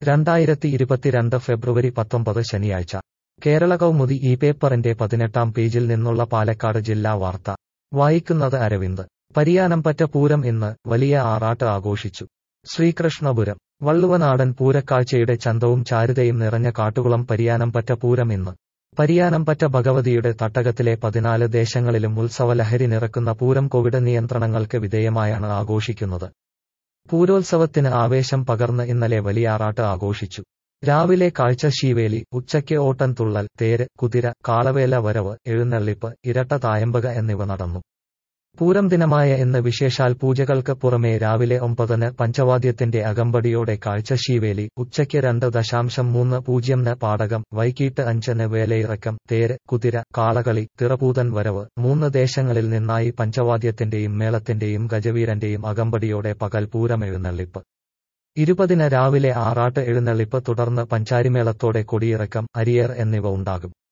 രണ്ടായിരത്തി ഇരുപത്തിരണ്ട് ഫെബ്രുവരി പത്തൊമ്പത് ശനിയാഴ്ച കേരള കൗമുദി ഈ പേപ്പറിന്റെ പതിനെട്ടാം പേജിൽ നിന്നുള്ള പാലക്കാട് ജില്ലാ വാർത്ത വായിക്കുന്നത് അരവിന്ദ് പരിയാനംപറ്റ പൂരം ഇന്ന് വലിയ ആറാട്ട് ആഘോഷിച്ചു ശ്രീകൃഷ്ണപുരം വള്ളുവനാടൻ പൂരക്കാഴ്ചയുടെ ചന്തവും ചാരുതയും നിറഞ്ഞ കാട്ടുകുളം പരിയാനംപറ്റ പൂരം ഇന്ന് പരിയാനംപറ്റ ഭഗവതിയുടെ തട്ടകത്തിലെ പതിനാല് ദേശങ്ങളിലും ഉത്സവലഹരി നിറക്കുന്ന പൂരം കോവിഡ് നിയന്ത്രണങ്ങൾക്ക് വിധേയമായാണ് ആഘോഷിക്കുന്നത് പൂരോത്സവത്തിന് ആവേശം പകർന്ന് ഇന്നലെ വലിയാറാട്ട് ആഘോഷിച്ചു രാവിലെ കാഴ്ച ശീവേലി ഉച്ചയ്ക്ക് ഓട്ടൻതുള്ളൽ തേര് കുതിര കാളവേല വരവ് എഴുന്നള്ളിപ്പ് ഇരട്ട തായമ്പക എന്നിവ നടന്നു പൂരം ദിനമായ ഇന്ന് വിശേഷാൽ പൂജകൾക്ക് പുറമെ രാവിലെ ഒമ്പതിന് പഞ്ചവാദ്യത്തിന്റെ അകമ്പടിയോടെ കാഴ്ച ശീവേലി ഉച്ചയ്ക്ക് രണ്ട് ദശാംശം മൂന്ന് പൂജ്യംന് പാടകം വൈകിട്ട് അഞ്ചിന് വേലയിറക്കം തേര് കുതിര കാളകളി തിറപൂതൻ വരവ് മൂന്ന് ദേശങ്ങളിൽ നിന്നായി പഞ്ചവാദ്യത്തിന്റെയും മേളത്തിന്റെയും ഗജവീരന്റെയും അകമ്പടിയോടെ പകൽ പൂരം എഴുന്നള്ളിപ്പ് ഇരുപതിന് രാവിലെ ആറാട്ട് എഴുന്നള്ളിപ്പ് തുടർന്ന് പഞ്ചാരിമേളത്തോടെ കൊടിയിറക്കം അരിയേർ എന്നിവ ഉണ്ടാകും